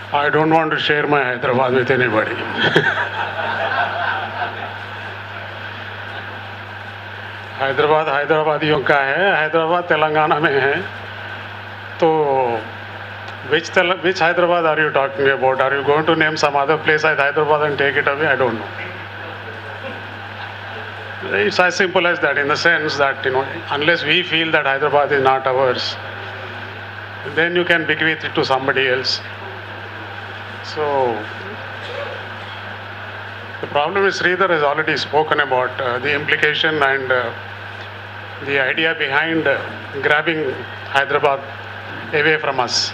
I don't want to share my Hyderabad with anybody. Hyderabad हैदराबादियों का है हैदराबाद तेलंगाना में है तो which tel which hyderabad are you talking about are you going to name some other place at hyderabad and take it away i don't know it's as simple as that in the sense that you know unless we feel that hyderabad is not ours then you can bequeath it to somebody else so the problem is Sridhar has already spoken about uh, the implication and uh, the idea behind uh, grabbing Hyderabad away from us.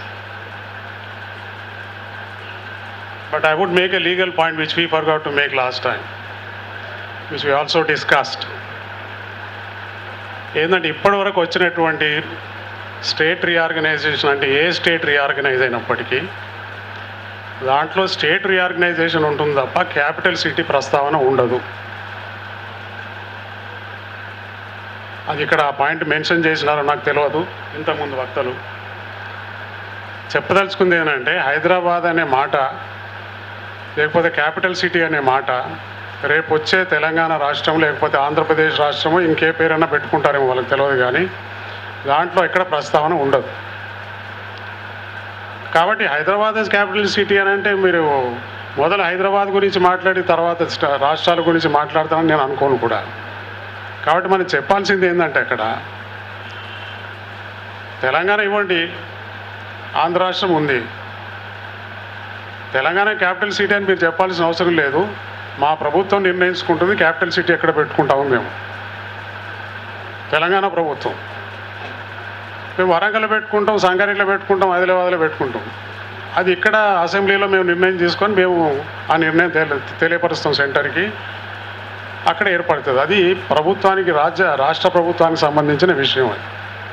But I would make a legal point which we forgot to make last time, which we also discussed. ఏంటంటే ఇప్పటివరకు వచ్చినటువంటి state reorganisation అంటే ఏ state reorganise అయినప్పటికీ దాంట్లో state reorganisation ఉంటుంది తప్ప capital city ప్రస్తావన ఉండదు అది ఇక్కడ ఆ పాయింట్ మెన్షన్ చేసినారో నాకు తెలియదు ఇంతకుముందు వక్తలు చెప్పదలుచుకుంది ఏంటంటే హైదరాబాద్ అనే మాట లేకపోతే క్యాపిటల్ సిటీ అనే మాట రేపు వచ్చే తెలంగాణ రాష్ట్రం లేకపోతే ఆంధ్రప్రదేశ్ రాష్ట్రము ఇంకే పేరైనా పెట్టుకుంటారేమో వాళ్ళకి తెలియదు కానీ దాంట్లో ఎక్కడ ప్రస్తావన ఉండదు కాబట్టి హైదరాబాద్ ఇస్ క్యాపిటల్ సిటీ అని అంటే మీరు మొదలు హైదరాబాద్ గురించి మాట్లాడి తర్వాత స్ట- రాష్ట్రాల గురించి మాట్లాడతానని నేను అనుకోను కూడా కాబట్టి మనం చెప్పాల్సింది ఏంటంటే అక్కడ తెలంగాణ ఇవ్వండి ఆంధ్ర రాష్ట్రం ఉంది తెలంగాణ క్యాపిటల్ సిటీ అని మీరు చెప్పాల్సిన అవసరం లేదు మా ప్రభుత్వం నిర్ణయించుకుంటుంది క్యాపిటల్ సిటీ ఎక్కడ పెట్టుకుంటాము మేము తెలంగాణ ప్రభుత్వం మేము వరంగల్ పెట్టుకుంటాం సంగారెడ్డిలో పెట్టుకుంటాం ఆదిలాబాద్లో పెట్టుకుంటాం అది ఇక్కడ అసెంబ్లీలో మేము నిర్ణయం తీసుకొని మేము ఆ నిర్ణయం తెలి తెలియపరుస్తాం సెంటర్కి అక్కడ ఏర్పడుతుంది అది ప్రభుత్వానికి రాజ్య రాష్ట్ర ప్రభుత్వానికి సంబంధించిన విషయం అది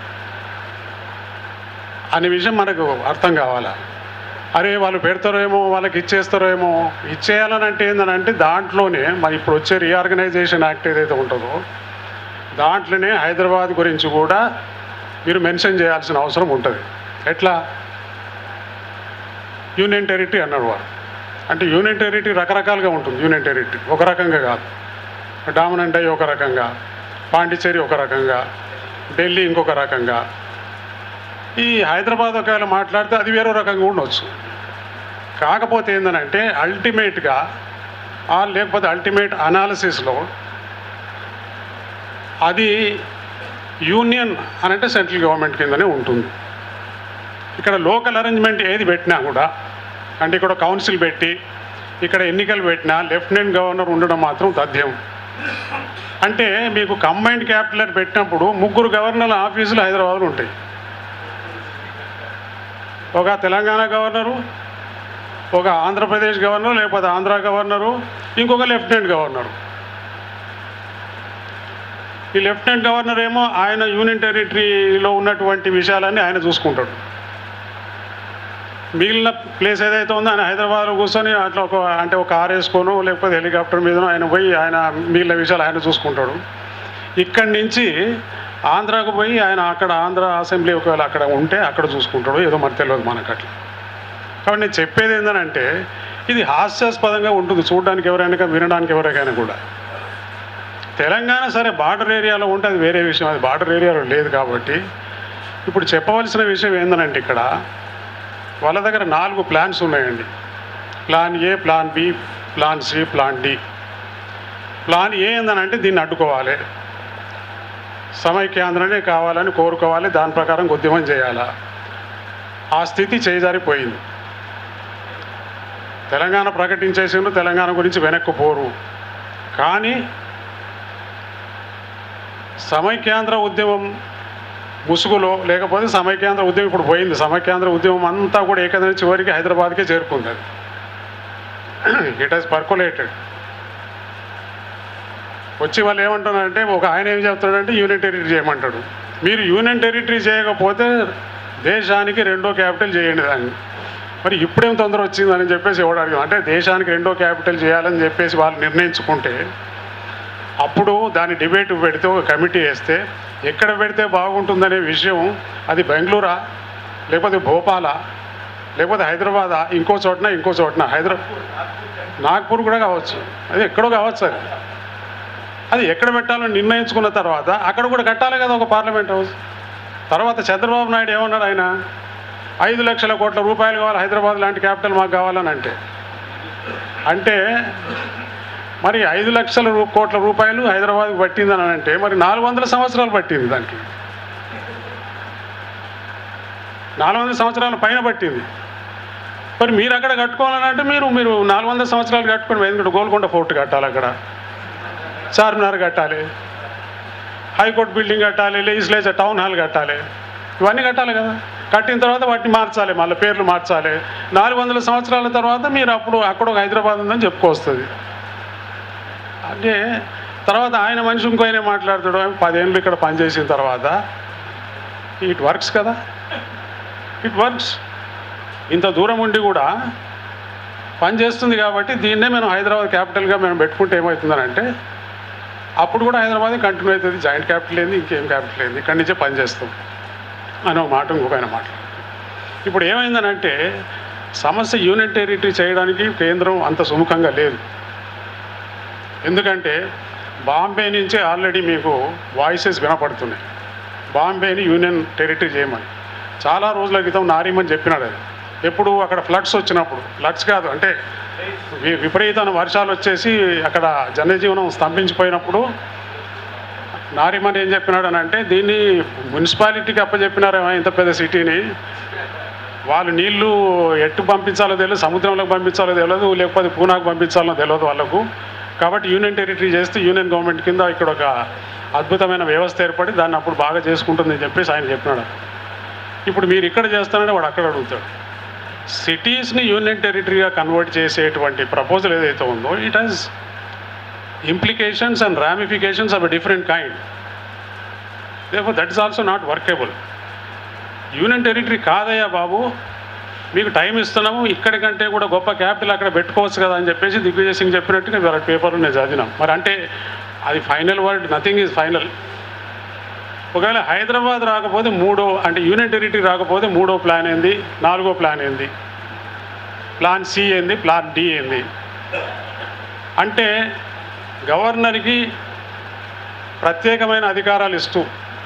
అనే విషయం మనకు అర్థం కావాలా అరే వాళ్ళు పెడతారేమో వాళ్ళకి ఇచ్చేస్తారో ఏమో ఇచ్చేయాలని అంటే ఏంటంటే దాంట్లోనే మరి ఇప్పుడు వచ్చే రీఆర్గనైజేషన్ యాక్ట్ ఏదైతే ఉంటుందో దాంట్లోనే హైదరాబాద్ గురించి కూడా మీరు మెన్షన్ చేయాల్సిన అవసరం ఉంటుంది ఎట్లా యూనియన్ టెరిటరీ అన్నాడు వారు అంటే యూనియన్ టెరిటరీ రకరకాలుగా ఉంటుంది యూనియన్ టెరిటరీ ఒక రకంగా కాదు డామనంట్ అయ్యి ఒక రకంగా పాండిచ్చేరి ఒక రకంగా ఢిల్లీ ఇంకొక రకంగా ఈ హైదరాబాద్ ఒకవేళ మాట్లాడితే అది వేరే రకంగా ఉండొచ్చు కాకపోతే ఏంటంటే అల్టిమేట్గా ఆ లేకపోతే అల్టిమేట్ అనాలిసిస్లో అది యూనియన్ అని అంటే సెంట్రల్ గవర్నమెంట్ కిందనే ఉంటుంది ఇక్కడ లోకల్ అరేంజ్మెంట్ ఏది పెట్టినా కూడా అంటే ఇక్కడ కౌన్సిల్ పెట్టి ఇక్కడ ఎన్నికలు పెట్టినా లెఫ్టినెంట్ గవర్నర్ ఉండడం మాత్రం తథ్యం అంటే మీకు కంబైన్డ్ క్యాపిటల్ పెట్టినప్పుడు ముగ్గురు గవర్నర్ల ఆఫీసులు హైదరాబాద్లో ఉంటాయి ఒక తెలంగాణ గవర్నరు ఒక ఆంధ్రప్రదేశ్ గవర్నరు లేకపోతే ఆంధ్ర గవర్నరు ఇంకొక లెఫ్టినెంట్ గవర్నరు ఈ లెఫ్టినెంట్ గవర్నర్ ఏమో ఆయన యూనియన్ టెరిటరీలో ఉన్నటువంటి విషయాలన్నీ ఆయన చూసుకుంటాడు మిగిలిన ప్లేస్ ఏదైతే ఉందో ఆయన హైదరాబాద్లో కూర్చొని అట్లా ఒక అంటే ఒక కార్ వేసుకోను లేకపోతే హెలికాప్టర్ మీద ఆయన పోయి ఆయన మిగిలిన విషయాలు ఆయన చూసుకుంటాడు ఇక్కడి నుంచి ఆంధ్రాకు పోయి ఆయన అక్కడ ఆంధ్ర అసెంబ్లీ ఒకవేళ అక్కడ ఉంటే అక్కడ చూసుకుంటాడు ఏదో మరి తెలియదు మనకు అట్లా కాబట్టి నేను చెప్పేది ఏంటంటే ఇది హాస్యాస్పదంగా ఉంటుంది చూడడానికి ఎవరైనా వినడానికి ఎవరికైనా కూడా తెలంగాణ సరే బార్డర్ ఏరియాలో ఉంటే అది వేరే విషయం అది బార్డర్ ఏరియాలో లేదు కాబట్టి ఇప్పుడు చెప్పవలసిన విషయం ఏంటంటే ఇక్కడ వాళ్ళ దగ్గర నాలుగు ప్లాన్స్ ఉన్నాయండి plan A plan B plan C plan D plan A ఏందనంటే దీన్ని అడ్డుకోవాలి సమైక్యాంధ్రనే కావాలని కోరుకోవాలి దాని ప్రకారం ఉద్యమం చేయాలా ఆ స్థితి చేజారిపోయింది తెలంగాణ ప్రకటించేసిండ్రు తెలంగాణ గురించి వెనక్కు పోరు కానీ సమైక్యాంధ్ర ఉద్యమం ముసుగులో లేకపోతే సమైక్యాంధ్ర ఉద్యమం ఇప్పుడు పోయింది సమైక్యాంధ్ర ఉద్యమం అంతా కూడా ఏకదని చివరికి హైదరాబాద్కే చేరుకుంది అది ఇట్ హెస్ పర్కులేటెడ్ వచ్చి వాళ్ళు ఏమంటున్నారంటే ఒక ఆయన ఏం చెప్తాడంటే యూనియన్ టెరిటరీ చేయమంటాడు మీరు యూనియన్ టెరిటరీ చేయకపోతే దేశానికి రెండో క్యాపిటల్ చేయండి దాన్ని మరి ఇప్పుడేం తొందర వచ్చిందని చెప్పేసి ఎవడు అడిగాం అంటే దేశానికి రెండో క్యాపిటల్ చేయాలని చెప్పేసి వాళ్ళు నిర్ణయించుకుంటే అప్పుడు దాని డిబేట్ పెడితే ఒక కమిటీ వేస్తే ఎక్కడ పెడితే బాగుంటుందనే విషయం అది బెంగళూరా లేకపోతే భోపాలా లేకపోతే హైదరాబాద్ ఇంకో చోటన ఇంకో చోటన హైదరాబాద్ నాగ్పూర్ కూడా కావచ్చు అది ఎక్కడో కావచ్చు అది అది ఎక్కడ పెట్టాలో నిర్ణయించుకున్న తర్వాత అక్కడ కూడా కట్టాలి కదా ఒక పార్లమెంట్ హౌస్ తర్వాత చంద్రబాబు నాయుడు ఏమన్నాడు ఆయన ఐదు లక్షల కోట్ల రూపాయలు కావాలి హైదరాబాద్ లాంటి క్యాపిటల్ మాకు కావాలని అంటే అంటే మరి ఐదు లక్షల రూ కోట్ల రూపాయలు హైదరాబాద్కి పట్టిందని అంటే మరి నాలుగు వందల సంవత్సరాలు పట్టింది దానికి నాలుగు వందల సంవత్సరాల పైన పట్టింది మరి మీరు అక్కడ కట్టుకోవాలని అంటే మీరు మీరు నాలుగు వందల సంవత్సరాలు కట్టుకుని ఎందుకంటే గోల్కొండ ఫోర్ట్ కట్టాలి అక్కడ చార్మినార్ కట్టాలి హైకోర్టు బిల్డింగ్ కట్టాలి లెజిస్లేచర్ టౌన్ హాల్ కట్టాలి ఇవన్నీ కట్టాలి కదా కట్టిన తర్వాత వాటిని మార్చాలి మళ్ళీ పేర్లు మార్చాలి నాలుగు వందల సంవత్సరాల తర్వాత మీరు అప్పుడు అక్కడ ఒక హైదరాబాద్ ఉందని చెప్పుకొస్తుంది అంటే తర్వాత ఆయన మనిషి ఇంకో ఆయన మాట్లాడుతాడు "ఆయన పదేళ్ళు ఇక్కడ పనిచేసిన తర్వాత ఇట్ వర్క్స్ కదా ఇట్ వర్క్స్ ఇంత దూరం ఉండి కూడా పని చేస్తుంది కాబట్టి దీన్నే మేము హైదరాబాద్ క్యాపిటల్గా మేము పెట్టుకుంటే ఏమవుతుందని అంటే అప్పుడు కూడా హైదరాబాద్ కంటిన్యూ అవుతుంది జాయింట్ క్యాపిటల్ ఏంది ఇంకేం క్యాపిటల్ ఏంది ఇక్కడి నుంచే పని చేస్తాం అని ఒక మాట ఇంకొక ఆయన మాట ఇప్పుడు ఏమైందనంటే సమస్య యూనిట్ టెరిటరీ చేయడానికి కేంద్రం అంత సుముఖంగా లేదు ఎందుకంటే బాంబే నుంచే ఆల్రెడీ మీకు వాయిసెస్ వినపడుతున్నాయి బాంబేని యూనియన్ టెరిటరీ చేయమని చాలా రోజుల క్రితం నారీమని చెప్పినాడు అది ఎప్పుడు అక్కడ ఫ్లడ్స్ వచ్చినప్పుడు ఫ్లడ్స్ కాదు అంటే వి- విపరీతమైన వర్షాలు వచ్చేసి అక్కడ జనజీవనం స్తంభించిపోయినప్పుడు నారిమన్ ఏం చెప్పినాడు అని అంటే దీన్ని మున్సిపాలిటీకి అప్పచెప్పినారేమో ఇంత పెద్ద సిటీని వాళ్ళు నీళ్లు ఎట్టు పంపించాలో తెలియదు సముద్రంలోకి పంపించాలో తెలియదు లేకపోతే పూనాకు పంపించాలో తెలియదు వాళ్ళకు కాబట్టి యూనియన్ టెరిటరీ చేస్తే యూనియన్ గవర్నమెంట్ కింద ఇక్కడ ఒక అద్భుతమైన వ్యవస్థ ఏర్పడి దాన్ని అప్పుడు బాగా చేసుకుంటుందని చెప్పేసి ఆయన చెప్పినాడు ఇప్పుడు మీరు ఇక్కడ చేస్తానంటే వాడు అక్కడ అడుగుతాడు సిటీస్ని యూనియన్ టెరిటరీగా కన్వర్ట్ చేసేటువంటి ప్రపోజల్ ఏదైతే ఉందో it has implications and ramifications of a different kind. Therefore, that is also not workable. Union territory కాదయ్యా బాబు మీకు టైం ఇస్తున్నాము ఇక్కడి కంటే కూడా గొప్ప క్యాపిటల్ అక్కడ పెట్టుకోవచ్చు కదా అని చెప్పేసి దిగ్విజయ్ సింగ్ చెప్పినట్టుగా వాళ్ళ పేపర్లో నేను చదివినాం మరి అంటే అది final word nothing is final ఒకవేళ హైదరాబాద్ రాకపోతే మూడో అంటే యూనియన్ టెరిటరీ రాకపోతే మూడో ప్లాన్ ఏంది నాలుగో ప్లాన్ ఏంది ప్లాన్ సి ఏంది ప్లాన్ డి ఏంది అంటే గవర్నర్కి ప్రత్యేకమైన అధికారాలు ఇస్తూ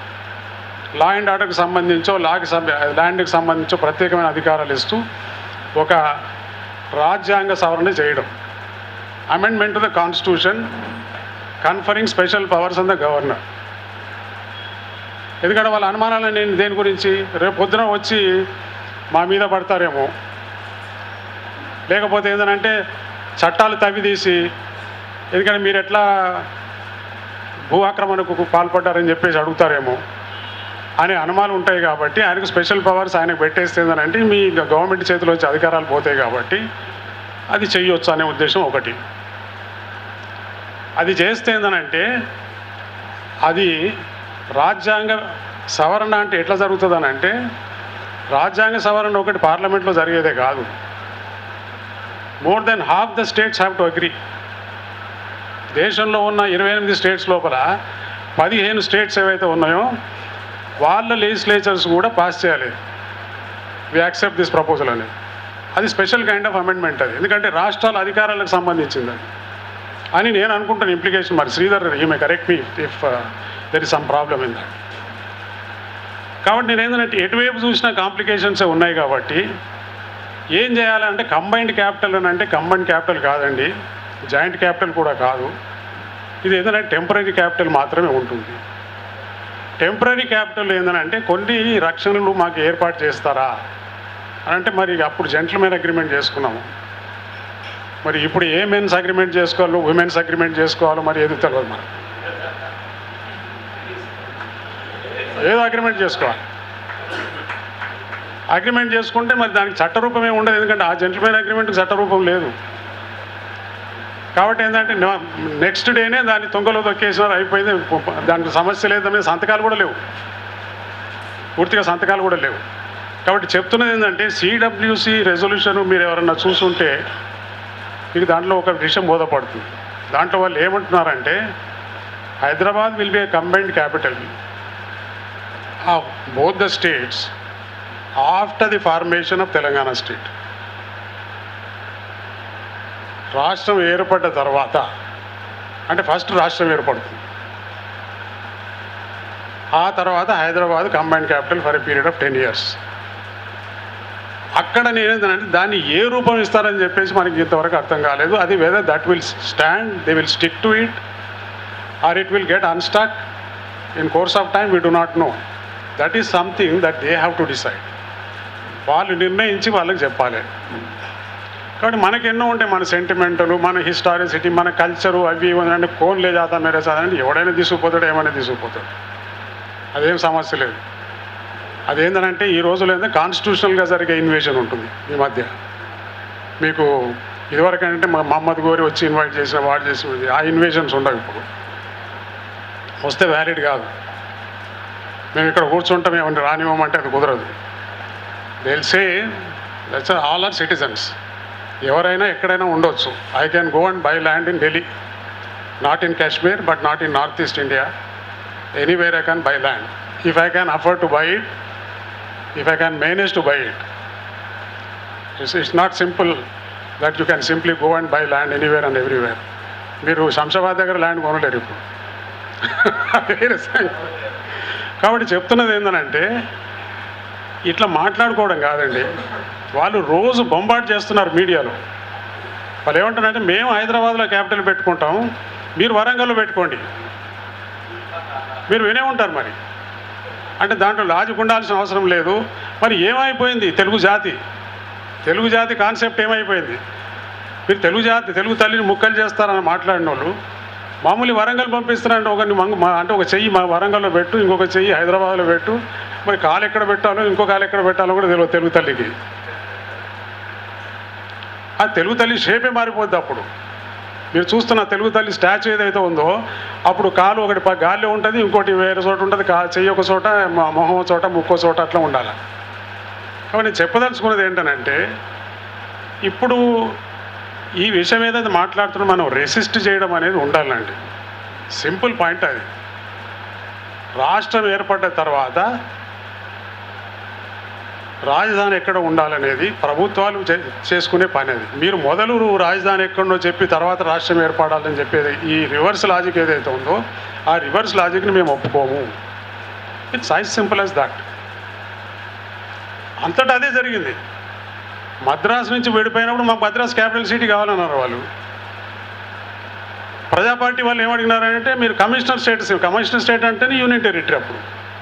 లా అండ్ ఆర్డర్కి సంబంధించో లాకి సంబ ల్యాండ్కి సంబంధించో ప్రత్యేకమైన అధికారాలు ఇస్తూ ఒక రాజ్యాంగ సవరణ చేయడం amendment to the constitution conferring special powers on the governor ఎందుకంటే వాళ్ళ అనుమానాలు నేను దేని గురించి రేపు పొద్దున వచ్చి మా మీద పడతారేమో లేకపోతే ఏంటంటే చట్టాలు తవ్వి తీసి ఎందుకంటే మీరు ఎట్లా భూ ఆక్రమణకు పాల్పడ్డారని చెప్పేసి అడుగుతారేమో అనే అనుమానాలు ఉంటాయి కాబట్టి ఆయనకు స్పెషల్ పవర్స్ ఆయనకు పెట్టేస్తుందనంటే మీ గవర్నమెంట్ చేతిలో వచ్చి అధికారాలు పోతాయి కాబట్టి అది చెయ్యొచ్చు అనే ఉద్దేశం ఒకటి అది చేస్తే ఏందనంటే అది రాజ్యాంగ సవరణ అంటే ఎట్లా జరుగుతుందనంటే రాజ్యాంగ సవరణ ఒకటి పార్లమెంట్లో జరిగేదే కాదు more than half the states have to agree దేశంలో ఉన్న ఇరవై ఎనిమిది స్టేట్స్ లోపల పదిహేను స్టేట్స్ ఏవైతే ఉన్నాయో వాళ్ళ లెజిస్లేచర్స్ కూడా పాస్ చేయాలి వి యాక్సెప్ట్ దిస్ ప్రపోజల్ అనేది అది స్పెషల్ కైండ్ ఆఫ్ అమెండ్మెంట్ అది ఎందుకంటే రాష్ట్రాల అధికారాలకు సంబంధించింది అది అని నేను అనుకుంటాను ఇంప్లికేషన్ మరి Sridhar you may correct me if there is some problem in that కాబట్టి నేను ఏంటంటే ఎటువైపు చూసినా కాంప్లికేషన్సే ఉన్నాయి కాబట్టి ఏం చేయాలంటే కంబైన్డ్ క్యాపిటల్ అని అంటే కంబైన్డ్ క్యాపిటల్ కాదండి జాయింట్ క్యాపిటల్ కూడా కాదు ఇది ఏంటంటే టెంపరీ క్యాపిటల్ మాత్రమే ఉంటుంది టెంపరీ క్యాపిటల్ ఏంటంటే కొన్ని రక్షణలు మాకు ఏర్పాటు చేస్తారా అని అంటే మరి అప్పుడు జెంట్లమెన్ అగ్రిమెంట్ చేసుకున్నాము మరి ఇప్పుడు ఏ మెన్స్ అగ్రిమెంట్ చేసుకోవాలో ఉమెన్స్ అగ్రిమెంట్ చేసుకోవాలో మరి ఏది తెలియదు మరి ఏదో అగ్రిమెంట్ చేసుకోవాలి అగ్రిమెంట్ చేసుకుంటే మరి దానికి చట్టరూపం ఏమి ఉండదు ఎందుకంటే ఆ జెంట్లమెన్ అగ్రిమెంట్కి చట్టరూపం లేదు కాబట్టి ఏంటంటే నెక్స్ట్ డేనే దాన్ని తొంగలో తొక్కేసినారు అయిపోయింది దానికి సమస్య లేదనే సంతకాలు కూడా లేవు పూర్తిగా సంతకాలు కూడా లేవు కాబట్టి చెప్తున్నది ఏంటంటే సిడబ్ల్యూసి రెజల్యూషన్ మీరు ఎవరన్నా చూసుంటే మీకు దాంట్లో ఒక విషయం బోధపడుతుంది దాంట్లో వాళ్ళు ఏమంటున్నారంటే Hyderabad will be a combined capital of both the states after the formation of Telangana state రాష్ట్రం ఏర్పడ్డ తర్వాత అంటే ఫస్ట్ రాష్ట్రం ఏర్పడుతుంది ఆ తర్వాత Hyderabad combine capital for a period of ten years అక్కడ నేనేంటంటే దాన్ని ఏ రూపం ఇస్తారని చెప్పేసి మనకి ఇంతవరకు అర్థం కాలేదు అది whether that will stand they will stick to it or it will get unstuck in course of time we do not know that is something that they have to decide వాళ్ళు నిర్ణయించి వాళ్ళకి చెప్పాలి కాబట్టి మనకి ఎన్నో ఉంటాయి మన సెంటిమెంటలు మన హిస్టారిసిటీ మన కల్చరు అవి ఇవి అంటే కోన్లే జాతా మేరే జాతా అంటే ఎవడైనా తీసుకుపోతాడు ఏమైనా తీసుకుపోతాడు అదేం సమస్య లేదు అదేంటంటే ఈ రోజులో ఏంటంటే కాన్స్టిట్యూషనల్గా జరిగే ఇన్వేషన్ ఉంటుంది ఈ మధ్య మీకు ఇదివరకు అంటే మా మహమ్మద్ గోరి వచ్చి ఇన్వైట్ చేసిన వాడు చేసిన ఆ ఇన్వేషన్స్ ఉండవు ఇప్పుడు వస్తే వ్యాలిడ్ కాదు మేము ఇక్కడ కూర్చుంటాం ఏమంటే రానివ్వమంటే అది కుదరదు తెలిసే దట్స్ ఆల్ ఆర్ సిటిజన్స్ ఎవరైనా ఎక్కడైనా ఉండొచ్చు I can go and buy land in Delhi not in Kashmir but not in north east India anywhere I can buy land if I can afford to buy it if I can manage to buy it. It's, it's not simple that you can simply go and buy land anywhere and everywhere. మీరు శంషాబాద్ దగ్గర land కొనలేరు ఇప్పుడు వేరే సంగతి. కాబట్టి చెప్తున్నది ఏంటంటే ఇట్లా మాట్లాడుకోవడం కాదండి వాళ్ళు రోజు బొంబాట్ చేస్తున్నారు మీడియాలో వాళ్ళు ఏమంటారంటే మేము హైదరాబాద్లో క్యాపిటల్ పెట్టుకుంటాం మీరు వరంగల్లో పెట్టుకోండి మీరు వినే ఉంటారు మరి అంటే దాంట్లో లాజిక్ ఉండాల్సిన అవసరం లేదు మరి ఏమైపోయింది తెలుగు జాతి తెలుగు జాతి కాన్సెప్ట్ ఏమైపోయింది మీరు తెలుగు జాతి తెలుగు తల్లిని ముక్కలు చేస్తారని మాట్లాడిన వాళ్ళు మామూలు వరంగల్ పంపిస్తారంటే ఒకరిని మంగ మా- అంటే ఒక చెయ్యి మా వరంగల్లో పెట్టు ఇంకొక చెయ్యి హైదరాబాద్లో పెట్టు మరి కాలు ఎక్కడ పెట్టాలో ఇంకో కాలు ఎక్కడ పెట్టాలో కూడా తెలియదు తెలుగు తల్లికి ఆ తెలుగు తల్లి షేపే మారిపోద్ది అప్పుడు మీరు చూస్తున్న తెలుగు తల్లి స్టాచ్యూ ఏదైతే ఉందో అప్పుడు కాలు ఒకటి ప- గాల్లో ఉంటుంది ఇంకోటి వేరే చోట ఉంటుంది కా చెయ్యి ఒక చోట మ- మొహం ఒక చోట ముక్కో చోట అట్లా ఉండాలి కాబట్టి నేను చెప్పదలుచుకున్నది ఏంటనంటే ఇప్పుడు ఈ విషయం ఏదైతే మాట్లాడుతున్నా మనం రెసిస్ట్ చేయడం అనేది ఉండాలండి సింపుల్ పాయింట్ అది రాష్ట్రం ఏర్పడ్డ తర్వాత రాజధాని ఎక్కడ ఉండాలనేది ప్రభుత్వాలు చే- చేసుకునే పని అది మీరు మొదలు నువ్వు రాజధాని ఎక్కడో చెప్పి తర్వాత రాష్ట్రం ఏర్పడాలని చెప్పేది ఈ రివర్స్ లాజిక్ ఏదైతే ఉందో ఆ రివర్స్ లాజిక్ని మేము ఒప్పుకోము it's as simple as that అంతటా అదే జరిగింది మద్రాసు నుంచి విడిపోయినప్పుడు మాకు మద్రాస్ క్యాపిటల్ సిటీ కావాలన్నారు వాళ్ళు ప్రజా పార్టీ వాళ్ళు ఏమడిగినారంటే మీరు కమిషనర్ స్టేటస్ కమిషనర్ స్టేట్ అంటేనే యూనియన్ టెరిటరీ అప్పుడు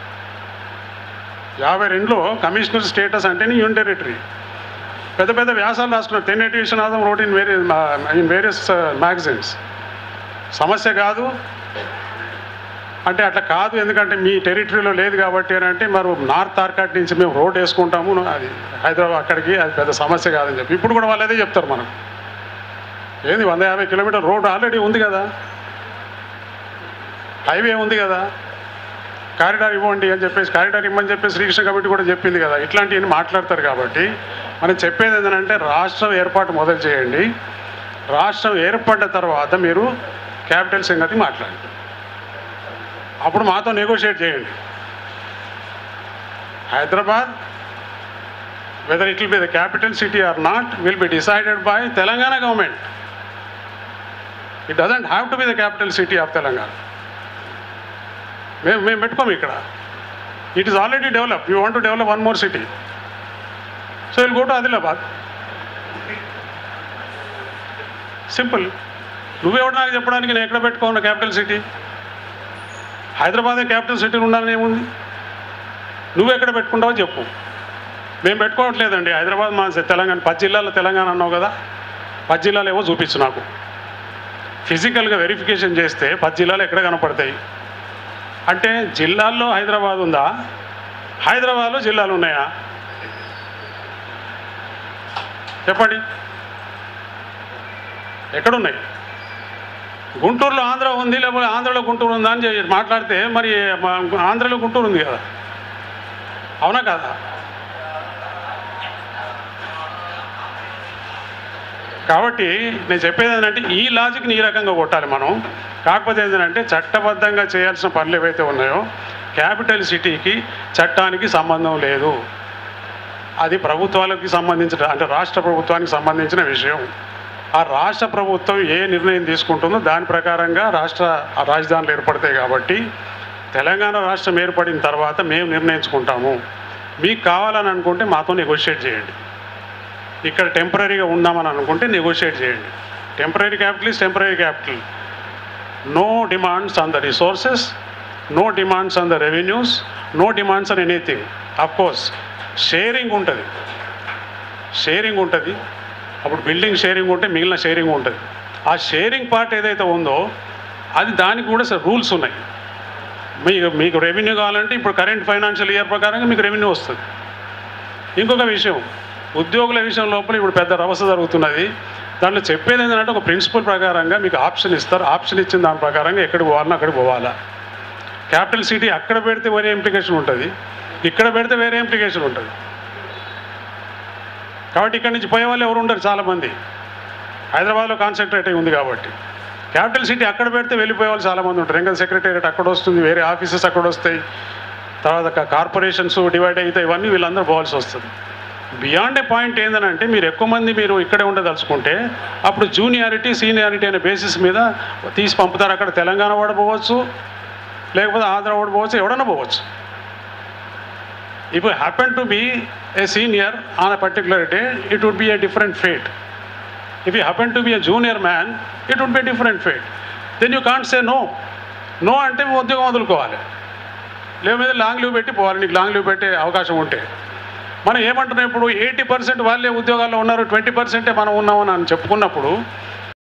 యాభై రెండులో కమిషనర్ స్టేటస్ అంటేనే యూనియన్ టెరిటరీ పెద్ద పెద్ద వ్యాసాలు రాసుకున్నారు ten eight Viswanatham road in various in various magazines సమస్య కాదు అంటే అట్లా కాదు ఎందుకంటే మీ టెరిటరీలో లేదు కాబట్టి అని అంటే మరి నార్త్ ఆర్కాట్ నుంచి మేము రోడ్ వేసుకుంటాము అది హైదరాబాద్ అక్కడికి అది పెద్ద సమస్య కాదని చెప్పి ఇప్పుడు కూడా వాళ్ళు అదే చెప్తారు మనకు ఏంది వంద యాభై కిలోమీటర్ రోడ్ ఆల్రెడీ ఉంది కదా హైవే ఉంది కదా కారిడార్ ఇవ్వండి అని చెప్పేసి కారిడార్ ఇవ్వమని చెప్పేసి శ్రీకృష్ణ కమిటీ కూడా చెప్పింది కదా ఇట్లాంటివన్నీ మాట్లాడతారు కాబట్టి మనం చెప్పేది ఏంటంటే రాష్ట్రం ఏర్పాటు మొదలు చేయండి రాష్ట్రం ఏర్పడ్డ తర్వాత మీరు క్యాపిటల్ సంగతి మాట్లాడండి అప్పుడు మాతో నెగోషియేట్ చేయండి Hyderabad whether it will be the capital city or not will be decided by Telangana government it doesn't have to be the capital city of Telangana మేము మేము పెట్టుకోము ఇక్కడ it is already develop you want to develop one more city so will go to Adilabad simple నువ్వెవడు నాకు చెప్పడానికి నేను ఎక్కడ పెట్టుకోను క్యాపిటల్ సిటీ హైదరాబాదే క్యాపిటల్ సిటీ ఉండాలని ఏముంది నువ్వు ఎక్కడ పెట్టుకుంటావో చెప్పు మేము పెట్టుకోవట్లేదండి హైదరాబాద్ మా తెలంగాణ పది జిల్లాలో తెలంగాణ అన్నావు కదా పది జిల్లాలు ఏవో చూపించు నాకు ఫిజికల్గా వెరిఫికేషన్ చేస్తే పది జిల్లాలు ఎక్కడ కనపడతాయి అంటే జిల్లాల్లో హైదరాబాద్ ఉందా హైదరాబాద్లో జిల్లాలు ఉన్నాయా చెప్పండి ఎక్కడున్నాయి గుంటూరులో ఆంధ్ర ఉంది లేకపోతే ఆంధ్రలో గుంటూరు ఉందా అని చెప్పి మాట్లాడితే మరి మా ఆంధ్రలో గుంటూరు ఉంది కదా అవునా కదా కాబట్టి నేను చెప్పేది ఏంటంటే ఈ లాజిక్ని ఈ రకంగా కొట్టాలి మనం కాకపోతే ఏంటంటే చట్టబద్ధంగా చేయాల్సిన పనులు ఏవైతే ఉన్నాయో క్యాపిటల్ సిటీకి చట్టానికి సంబంధం లేదు అది ప్రభుత్వాలకి సంబంధించిన అంటే రాష్ట్ర ప్రభుత్వానికి సంబంధించిన విషయం ఆ రాష్ట్ర ప్రభుత్వం ఏ నిర్ణయం తీసుకుంటుందో దాని ప్రకారంగా రాష్ట్ర ఆ రాజధానులు ఏర్పడతాయి కాబట్టి తెలంగాణ రాష్ట్రం ఏర్పడిన తర్వాత మేము నిర్ణయించుకుంటాము మీకు కావాలని అనుకుంటే మాతో నెగోషియేట్ చేయండి ఇక్కడ టెంపరీగా ఉందామని అనుకుంటే నెగోషియేట్ చేయండి temporary capital is temporary capital no demands on the resources no demands on the revenues no demands on anything of course sharing ఉంటుంది షేరింగ్ ఉంటుంది అప్పుడు బిల్డింగ్ షేరింగ్ ఉంటే మిగిలిన షేరింగ్ ఉంటుంది ఆ షేరింగ్ పార్ట్ ఏదైతే ఉందో అది దానికి కూడా రూల్స్ ఉన్నాయి మీకు మీకు రెవెన్యూ కావాలంటే ఇప్పుడు కరెంట్ ఫైనాన్షియల్ ఇయర్ ప్రకారంగా మీకు రెవెన్యూ వస్తుంది ఇంకొక విషయం ఉద్యోగుల విషయం లోపల ఇప్పుడు పెద్ద రవస జరుగుతున్నది దాంట్లో చెప్పేది ఏంటంటే ఒక ప్రిన్సిపల్ ప్రకారంగా మీకు ఆప్షన్ ఇస్తారు ఆప్షన్ ఇచ్చిన దాని ప్రకారంగా ఎక్కడికి పోవాలన్నా అక్కడికి పోవాలా క్యాపిటల్ సిటీ అక్కడ పెడితే వేరే ఇంప్లికేషన్ ఉంటుంది ఇక్కడ పెడితే వేరే ఇంప్లికేషన్ ఉంటుంది కాబట్టి ఇక్కడ నుంచి పోయే వాళ్ళు ఎవరు ఉండరు చాలామంది హైదరాబాద్లో కాన్సన్ట్రేట్ అయి ఉంది కాబట్టి క్యాపిటల్ సిటీ అక్కడ పెడితే వెళ్ళిపోయే వాళ్ళు చాలామంది ఉంటారు ఇంకా సెక్రటేరియట్ అక్కడ వస్తుంది వేరే ఆఫీసెస్ అక్కడ వస్తాయి తర్వాత కార్పొరేషన్స్ డివైడ్ అయితే ఇవన్నీ వీళ్ళందరూ పోవాల్సి వస్తుంది బియాండ్ ఏ పాయింట్ ఏంటంటే మీరు ఎక్కువ మంది మీరు ఇక్కడే ఉండదలుచుకుంటే అప్పుడు జూనియారిటీ సీనియారిటీ అనే బేసిస్ మీద తీసి పంపుతారు అక్కడ తెలంగాణ వాడు పోవచ్చు లేకపోతే ఆంధ్ర వాడు పోవచ్చు ఎవడన్నా పోవచ్చు ఇప్పుడు happen to be a senior on a particular day it would be a different fate if you happen to be a junior man it would be different fate then you can't say no no అంటే ఉద్యోగం వదులుకోవాలి లేవు మీద long leave పెట్టి పోవాలి నీకు long leave పెట్టే అవకాశం ఉంటే మనం ఏమంటున్నాం ఇప్పుడు ఎయిటీ పర్సెంట్ వాళ్ళే ఉద్యోగాల్లో ఉన్నారు ట్వంటీ పర్సెంటే మనం ఉన్నామని అని చెప్పుకున్నప్పుడు